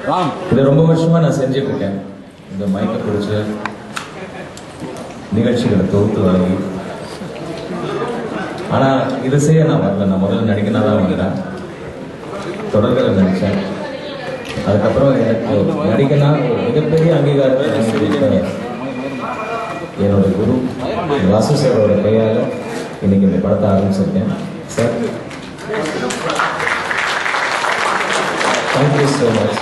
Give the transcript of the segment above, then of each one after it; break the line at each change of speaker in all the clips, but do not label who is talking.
ராம்
இதை ரொம்ப வருஷமா நான் செஞ்சுட்டு இருக்கேன் இந்த மைக்கை பிடிச்சு நிகழ்ச்சிகளை தொகுத்து வழங்கி ஆனா இதை செய்ய நான் வரல நான் முதல்ல நடிக்கனா தான் வந்தேன் தொடர்களை நடித்தேன் அதுக்கப்புறம் எனக்கு நடிகனா ஒரு மிகப்பெரிய அங்கீகாரத்தை எனக்கு கொடுத்த என்னோட குரு வாசு சாரோட கையால் இன்னைக்கு இந்த படத்தை ஆரம்பிச்சிருக்கேன் சார் தேங்க்யூ ஸோ மச்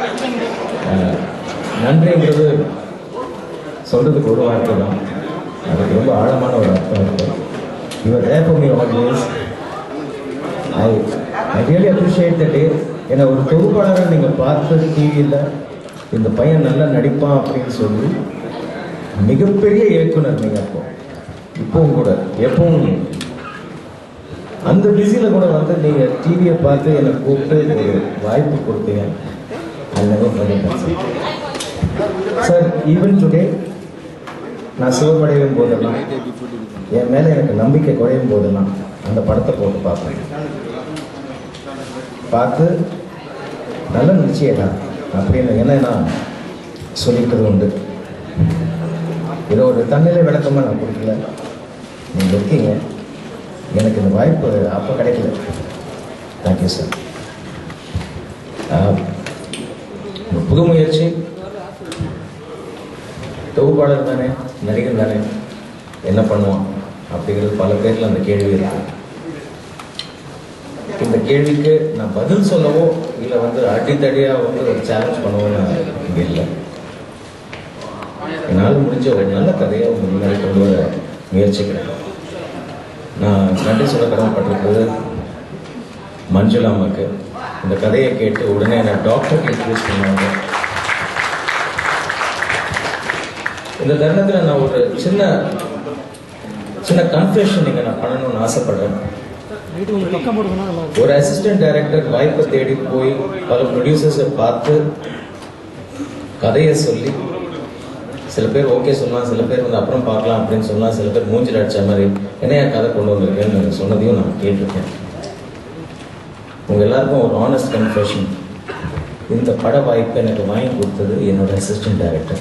நன்றிங்கிறது சொல்றதுக்கு ஒரு வார்த்தை தான் அதுக்கு ரொம்ப ஆழமான ஒரு அர்த்தம் இருக்கு you're there for me always I I really appreciate the day என்னை ஒரு தொகுப்பாளரை நீங்கள் பார்த்து டிவியில் இந்த பையன் நல்லா நடிப்பான் அப்படின்னு சொல்லி மிகப்பெரிய இயக்குனர் நீங்கள் அப்போ இப்பவும் கூட எப்பவும் அந்த பிஸியில் கூட வந்து நீங்கள் டிவியை பார்த்து என்னை கூப்பிட்டு ஒரு வாய்ப்பு கொடுத்தீங்க I never forget that, sir. Sir even today நான் சிவப்படையும் போதெல்லாம் என் மேலே எனக்கு நம்பிக்கை குறையும் போதெல்லாம் அந்த படத்தை போட்டு பார்ப்பேன் பார்த்து நல்ல நிச்சயடா அப்படின்னு என்ன நான் சொல்லிக்கிறது உண்டு இதை ஒரு தன்னிலை விளக்கமாக நான் கொடுக்கல நீங்கள் இருக்கீங்க எனக்கு இந்த வாய்ப்பு அப்போ கிடைக்கல தேங்க்யூ சார் ஒரு புது முயற்சி தொகுப்பாளர் தானே நடிகர் தானே என்ன பண்ணுவான் அப்படிங்கிறது பல பேர்ல அந்த கேள்வி இருக்கு இந்த கேள்விக்கு நான் பதில் சொல்லவோ இல்லை வந்து அடித்தடியாக வந்து ஒரு சேலஞ்ச் பண்ணவோ நான் இங்கே இல்லை என்னால் முடிஞ்ச ஒரு நல்ல கதையை உங்க முன்னாடி கொண்டு வர முயற்சிக்கிறேன் நான் நன்றி சொல்ல கடமைப்பட்டிருக்கிறது மஞ்சுளா அம்மாக்கு இந்த கதையை கேட்டு உடனே என்னை டாக்டருக்கு இன்ட்ரடியூஸ் பண்ணாங்க இந்த தருணத்தில் நான் ஒரு சின்ன சின்ன கன்ஃபெஷன் இங்கே நான் பண்ணணும்னு ஆசைப்படுறேன் ஒரு அசிஸ்டன்ட் டைரக்டர் வாய்ப்பை தேடி போய் பல ப்ரொடியூசர்ஸை பார்த்து கதையை சொல்லி சில பேர் ஓகே சொல்லலாம் சில பேர் வந்து அப்புறம் பார்க்கலாம் அப்படின்னு சொல்லலாம் சில பேர் மூஞ்சில் அடிச்ச மாதிரி என்னையா கதை கொண்டு வந்திருக்கேன்னு சொன்னதையும் நான் கேட்டிருக்கேன் உங்க எல்லாருக்கும் ஒரு ஆனஸ்ட் கன்ஃபெஷன் இந்த பட வாய்ப்பை எனக்கு வாங்கி கொடுத்தது என்னோட அசிஸ்டன்ட் டைரக்டர்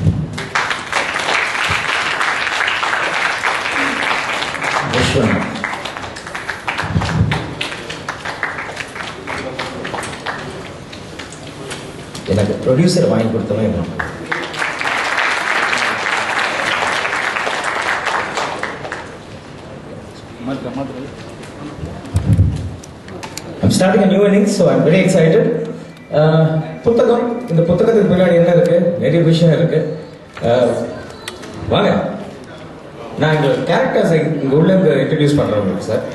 விஸ்வநாத் எனக்கு ப்ரொடியூசர் வாங்கி கொடுத்தவன் இவன்
மாற்ற மாற்ற
I'm starting a new innings, so I'm very excited. Uh, புத்தகம் இந்த புத்தகத்துக்கு பின்னாடி என்ன இருக்கு நிறைய விஷயம் இருக்கு Uh, வாங்க நான் இங்க கேரக்டர்ஸ் இங்க உள்ள இங்க இன்ட்ரடியூஸ் பண்றேன் உங்களுக்கு சார்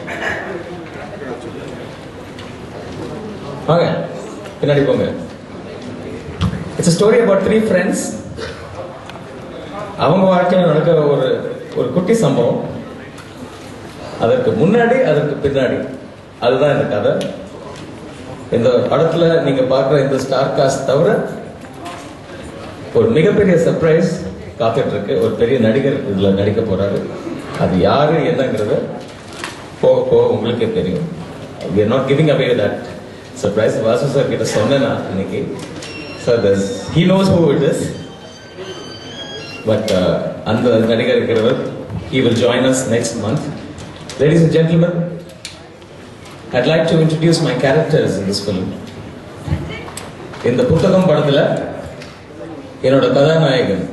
வாங்க பின்னாடி போங்க it's story about three friends அவங்க வாழ்க்கையில் நடக்கிற ஒரு ஒரு குட்டி சம்பவம் அதற்கு முன்னாடி அதற்கு பின்னாடி அதுதான் இந்த கதை இந்த படத்துல நீங்க பார்க்குற இந்த ஸ்டார் காஸ்ட் தவிர ஒரு மிகப்பெரிய சர்ப்ரைஸ் காத்துட்டு இருக்கு ஒரு பெரிய நடிகர் இதுல நடிக்க போறாரு அது யாரு என்னங்கிறத போக போக உங்களுக்கே தெரியும் we are not giving away that surprise Vasu sir கிட்ட சொன்னேன் நான் இன்னைக்கு sir he knows who it is but அந்த நடிகர் இருக்கிறவர் he will join us next month ladies and gentlemen I'd like to introduce my characters in this film. இந்த புத்தகம் படத்துல என்னோட கதாநாயகன்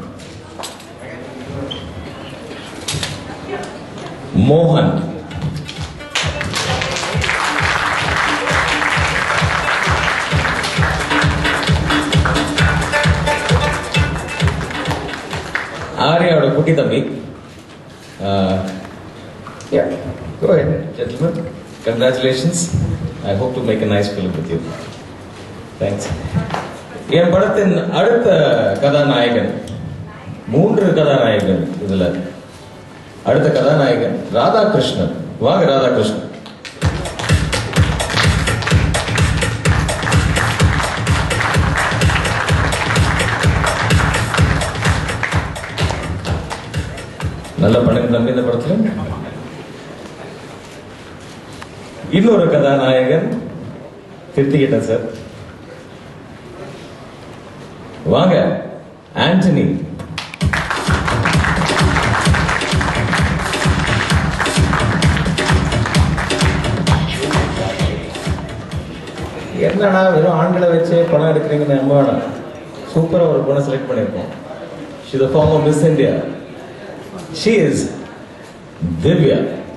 மோகன் ஆர்யாவோட குட்டி தம்பி Yeah, go ahead, gentlemen. Congratulations. I hope to make a nice film with you. Thanks. என் படத்தின் அடுத்த கதாநாயகன் மூன்று கதாநாயகன் இதுல அடுத்த கதாநாயகன் ராதாகிருஷ்ணன் வாங்க ராதாகிருஷ்ணன் நல்லா பண்ணுங்க தம்பி இந்த படத்துல இன்னொரு கதாநாயகன் திருத்திக்கிட்டேன் சார் வாங்க ஆண்டனி என்னடா வெறும் ஆண்களை வச்சு படம் எடுக்கிறீங்கன்னு நம்ப வேணாம் சூப்பராக ஒரு பொண்ணை செலக்ட் பண்ணியிருக்கோம் she the form of Miss India she is Divya